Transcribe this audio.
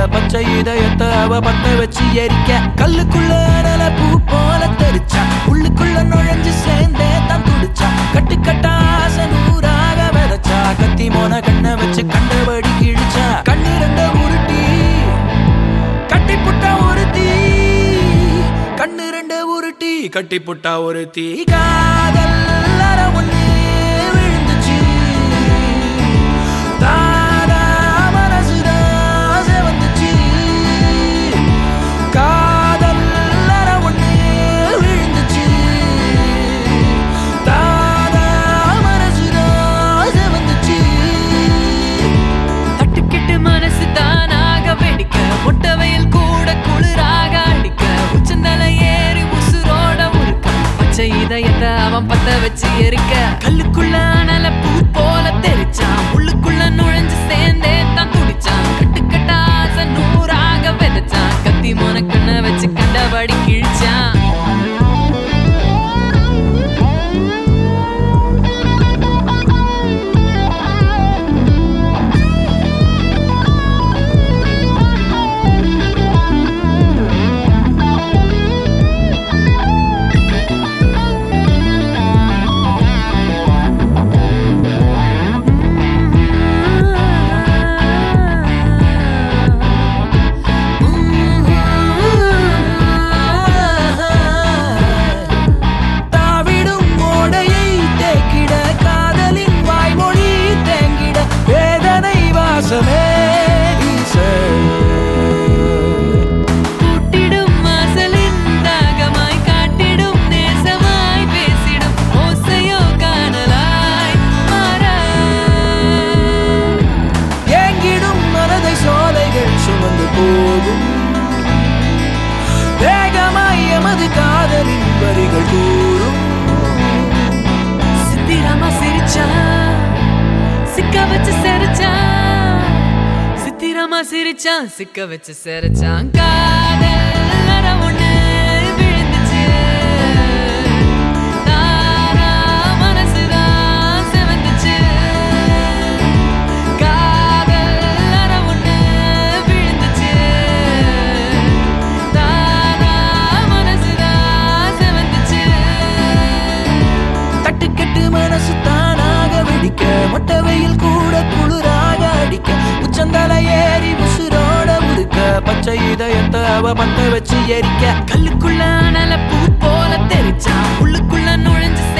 பச்சை இதயத்தை அவ பத்த வச்சு எரிக்க கல்லுக்குள்ள அனல பூ போல தெரிச்சா உள்ளுக்குள்ள நுழைஞ்சு சேர்ந்தே தான் துடிச்சா கட்டு கட்டா ஆசை நூறாக விதைச்சா கத்தி மோன கண்ணை வச்சு கண்டபடி கிழிச்சா கண்ணு ரெண்ட உருட்டி கட்டி புட்டா ஒரு தீ கண்ணு ரெண்ட உருட்டி கட்டி புட்டா ஒரு தீ காதல் அற ஒண்ணு விழுந்துச்சு தானா மனசுதான் செவந்துச்சு. காதல் அற ஒண்ணு விழுந்துச்சு. தானா மனசுதான் செவந்துச்சு. தட்டுக்கிட்டு மனசு தானாக வெடிக்க முட்டை வெயில் கூட குளிராக அடிக்க உச்சந்தல ஏறி உசுரோட முறுக்க பச்சை இதயத்தை அவன் பத்த வச்சு எரிக்க கல்லுக்குள்ள அனல பூ போல தெரிச்சான் உள்ளுக்குள்ள நுழைஞ்சு சேர்ந்தே தான் துடிச்சான் கட்டுக்கட்டா ஆசை நூறாக விதைச்சான் கத்தி மொனக்கண்ண வச்சு கண்டபடி கிழிச்சான் தாவிடும் ஓடையை தேக்கிட காதலின் வாய்மொழி தேங்கிட வேதனை வாசமே வீச. கூட்டிடும் வாசலின் தாகமாய் காட்டிடும் நேசமாய் பேசிடும் ஓசையோ காணலாய் மாறா ஏங்கிடும் மனதை சோலைகள் சுமந்து போகும் வேகமாய் எமது காதலின் வரிகள் கூறும் சித்திரமா சிரிச்சா சிக்க வச்சு சிரிச்சான் சித்திரமா சிரிச்சான் சிக்க வச்சு சிரிச்சான் காதல் அற ஒண்ணு விழுந்துச்சு தானா மனசுதான் செவந்துச்சு காதல் அற ஒண்ணு விழுந்துச்சு தானா மனசுதான் செவந்துச்சு தட்டுக்கெட்டு மனசு தானாக வெடிக்க மொட்டை வெயில் கூட குளிராக அடிக்க உச்சந்தல ஏறி முசுரோட உருக்க பச்சை இதயத்தை அவ பத்த வச்சு எரிக்க கல்லுக்குள்ள அனல பூ போல தெரிச்சான் உள்ளுக்குள்ள நுழைஞ்சு